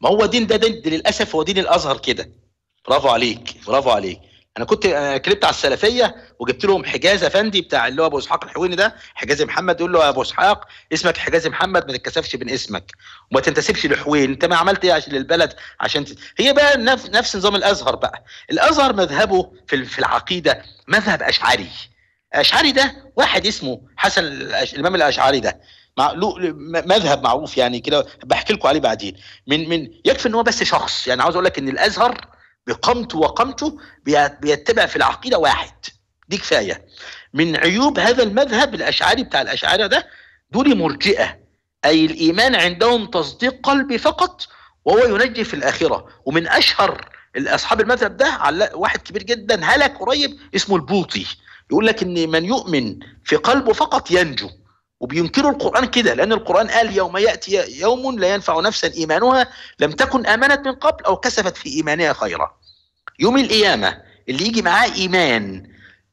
ما هو دين ده, دين للاسف هو دين الازهر كده برافو عليك برافو عليك انا كنت كلمت على السلفيه وجبت لهم حجاز افندي بتاع اللي هو ابو اسحاق الحويني ده حجازي محمد يقول له يا ابو اسحاق اسمك حجازي محمد ما تتكسفش من اسمك وما تنتسبش لحوين انت ما عملت ايه عشان للبلد عشان ت... هي بقى نفس, نفس نظام الازهر بقى الازهر مذهبه في في العقيده مذهب اشعري اشعري ده واحد اسمه حسن الامام الاشعري ده مع مذهب معروف يعني كده بحكي لكم عليه بعدين من من يكفي ان هو بس شخص يعني عاوز اقول لك ان الازهر بقامته وقامته بيتبع في العقيده واحد دي كفايه من عيوب هذا المذهب الاشعري بتاع الاشاعره ده دول مرجئه اي الايمان عندهم تصديق قلبي فقط وهو ينجي في الاخره ومن اشهر اصحاب المذهب ده على واحد كبير جدا هلك قريب اسمه البوطي يقول لك ان من يؤمن في قلبه فقط ينجو وبينكروا القرآن كده لأن القرآن قال يوم يأتي يوم لا ينفع نفسا إيمانها لم تكن آمنت من قبل أو كسبت في إيمانها خيرا يوم القيامة اللي يجي معاه إيمان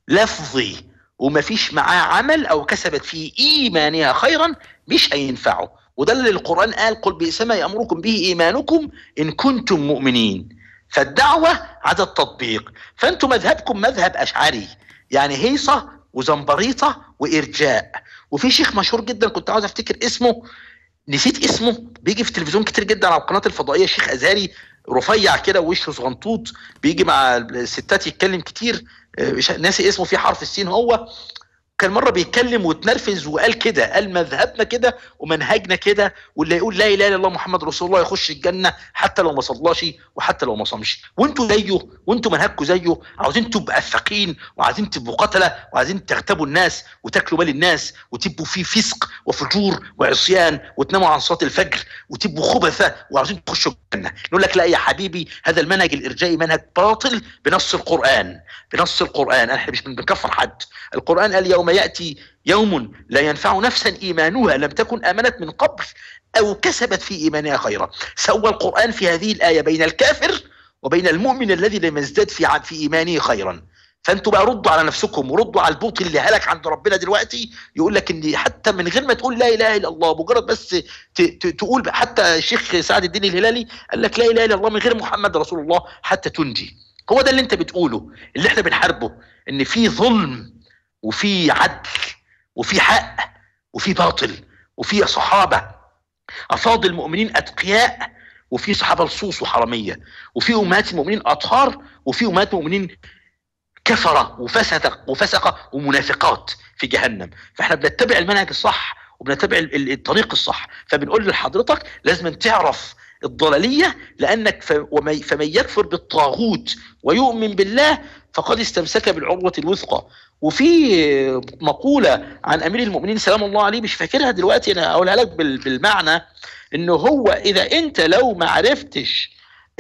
لفظي ومفيش معاه عمل أو كسبت في إيمانها خيرا مش هينفعه وده اللي القرآن قال قل بئس ما يأمركم به إيمانكم إن كنتم مؤمنين فالدعوة على التطبيق فأنتم مذهبكم مذهب أشعري يعني هيصة وزنبريطة وإرجاء وفي شيخ مشهور جدا كنت عاوز افتكر اسمه نسيت اسمه بيجي في التلفزيون كتير جدا على القناه الفضائيه شيخ ازهري رفيع كده ووشه صغنطوط بيجي مع الستات يتكلم كتير ناسي اسمه في حرف السين هو كان مره بيتكلم واتنرفز وقال كده قال مذهبنا كده ومنهجنا كده واللي يقول لا اله الا الله محمد رسول الله يخش الجنه حتى لو ما صلاش وحتى لو ما صامش وانتوا زيه وانتوا منهجكم زيه عاوزين تبقوا افاقين وعايزين تبقوا قتله وعايزين تغتابوا الناس وتاكلوا مال الناس وتبقوا في فسق وفجور وعصيان وتناموا عن صلاه الفجر وتبقوا خبثه وعاوزين تخشوا الجنه نقول لك لا يا حبيبي هذا المنهج الارجائي منهج باطل بنص القران بنص القران احنا مش بنكفر حد القران قال يوم يأتي يوم لا ينفع نفسا إيمانها لم تكن آمنت من قبل أو كسبت في إيمانها خيرا سوى القرآن في هذه الآية بين الكافر وبين المؤمن الذي لم يزداد في في إيمانه خيرا فانتوا بقى ردوا على نفسكم وردوا على البوط اللي هلك عند ربنا دلوقتي يقول لك ان حتى من غير ما تقول لا اله الا الله مجرد بس تقول حتى الشيخ سعد الدين الهلالي قال لك لا اله الا الله من غير محمد رسول الله حتى تنجي هو ده اللي انت بتقوله اللي احنا بنحاربه ان في ظلم وفي عدل وفي حق وفي باطل وفي صحابه افاضل المؤمنين اتقياء وفي صحابه لصوص وحراميه وفي امهات المؤمنين اطهار وفي امهات المؤمنين كفره وفسق وفسقه ومنافقات في جهنم فاحنا بنتبع المنهج الصح وبنتبع الطريق الصح فبنقول لحضرتك لازم تعرف الضلاليه لانك فمن يكفر بالطاغوت ويؤمن بالله فقد استمسك بالعروه الوثقى وفي مقوله عن امير المؤمنين سلام الله عليه مش فاكرها دلوقتي انا اقولها لك بالمعنى انه هو اذا انت لو ما عرفتش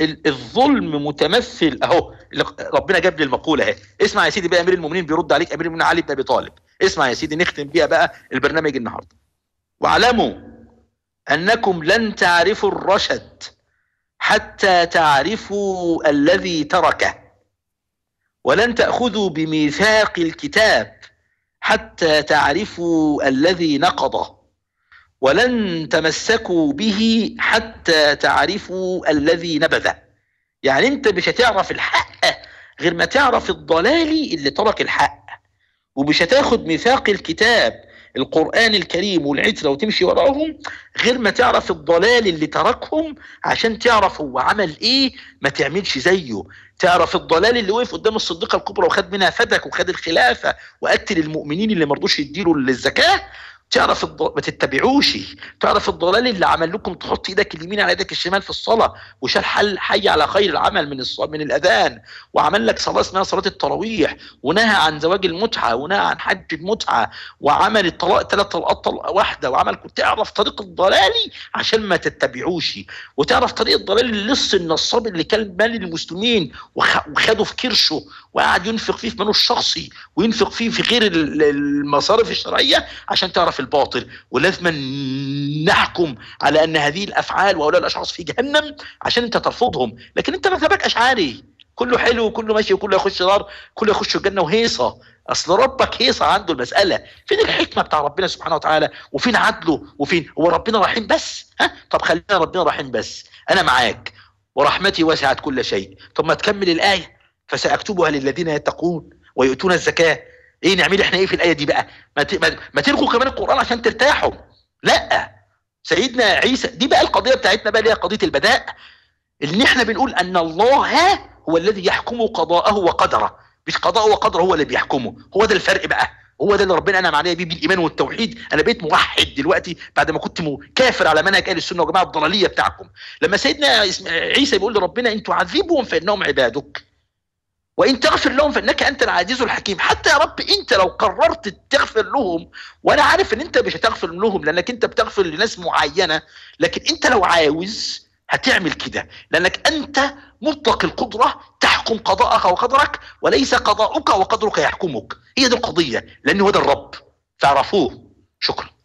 الظلم متمثل اهو ربنا جاب لي المقوله اهي اسمع يا سيدي بقى امير المؤمنين بيرد عليك امير المؤمنين علي بن ابي طالب اسمع يا سيدي نختم بيها بقى البرنامج النهارده واعلموا انكم لن تعرفوا الرشد حتى تعرفوا الذي تركه ولن تاخذوا بميثاق الكتاب حتى تعرفوا الذي نقضه ولن تمسكوا به حتى تعرفوا الذي نبذه يعني انت مش هتعرف الحق غير ما تعرف الضلال اللي ترك الحق ومش هتاخد ميثاق الكتاب القرآن الكريم والعترة وتمشي وراهم غير ما تعرف الضلال اللي تركهم عشان تعرف هو عمل ايه ما تعملش زيه تعرف الضلال اللي وقف قدام الصديقة الكبرى وخد منها فدك وخد الخلافة وقتل المؤمنين اللي مرضوش يديله الزكاة تعرف الض... ما تتبعوش تعرف الضلال اللي عمل لكم تحط ايدك اليمين على ايدك الشمال في الصلاه وشال حل حي على خير العمل من الص... من الاذان وعمل لك صلاه اسمها صلاه التراويح ونهى عن زواج المتعه ونهى عن حج المتعه وعمل الطلاق ثلاث طلقات طلقه واحده وعمل تعرف طريق الضلال عشان ما تتبعوش وتعرف طريق الضلال اللي لص النصاب اللي كان مال المسلمين وخ... وخده في كرشه وقعد ينفق فيه في ماله الشخصي وينفق فيه في غير المصارف الشرعيه عشان تعرف الباطل ولازم نحكم على ان هذه الافعال وهؤلاء الاشخاص في جهنم عشان انت ترفضهم لكن انت مذهبك اشعري كله حلو وكله ماشي وكله يخش نار كله يخش الجنه وهيصه اصل ربك هيصه عنده المساله فين الحكمه بتاع ربنا سبحانه وتعالى وفين عدله وفين هو ربنا رحيم بس ها طب خلينا ربنا رحيم بس انا معاك ورحمتي وسعت كل شيء طب ما تكمل الايه فساكتبها للذين يتقون ويؤتون الزكاه ايه نعمل احنا ايه في الايه دي بقى ما ت- ما- ما تلغوا كمان القران عشان ترتاحوا لا سيدنا عيسى دي بقى القضيه بتاعتنا بقى اللي هي قضيه البداء ان احنا بنقول ان الله هو الذي يحكم قضاءه وقدره مش قضاءه وقدره هو اللي بيحكمه هو ده الفرق بقى هو ده اللي ربنا انعم عليا بيه بالايمان والتوحيد انا بقيت موحد دلوقتي بعد ما كنت م- كافر على منهج اهل السنه والجماعه الضلاليه بتاعكم لما سيدنا اسم- عيسى بيقول لربنا ان تعذبهم فانهم عبادك وان تغفر لهم فانك انت العزيز الحكيم حتى يا رب انت لو قررت تغفر لهم وانا عارف ان انت مش هتغفر لهم لانك انت بتغفر لناس معينه لكن انت لو عاوز هتعمل كده لانك انت مطلق القدره تحكم قضاءك وقدرك وليس قضاؤك وقدرك يحكمك هي دي القضيه لان هو ده الرب فاعرفوه شكرا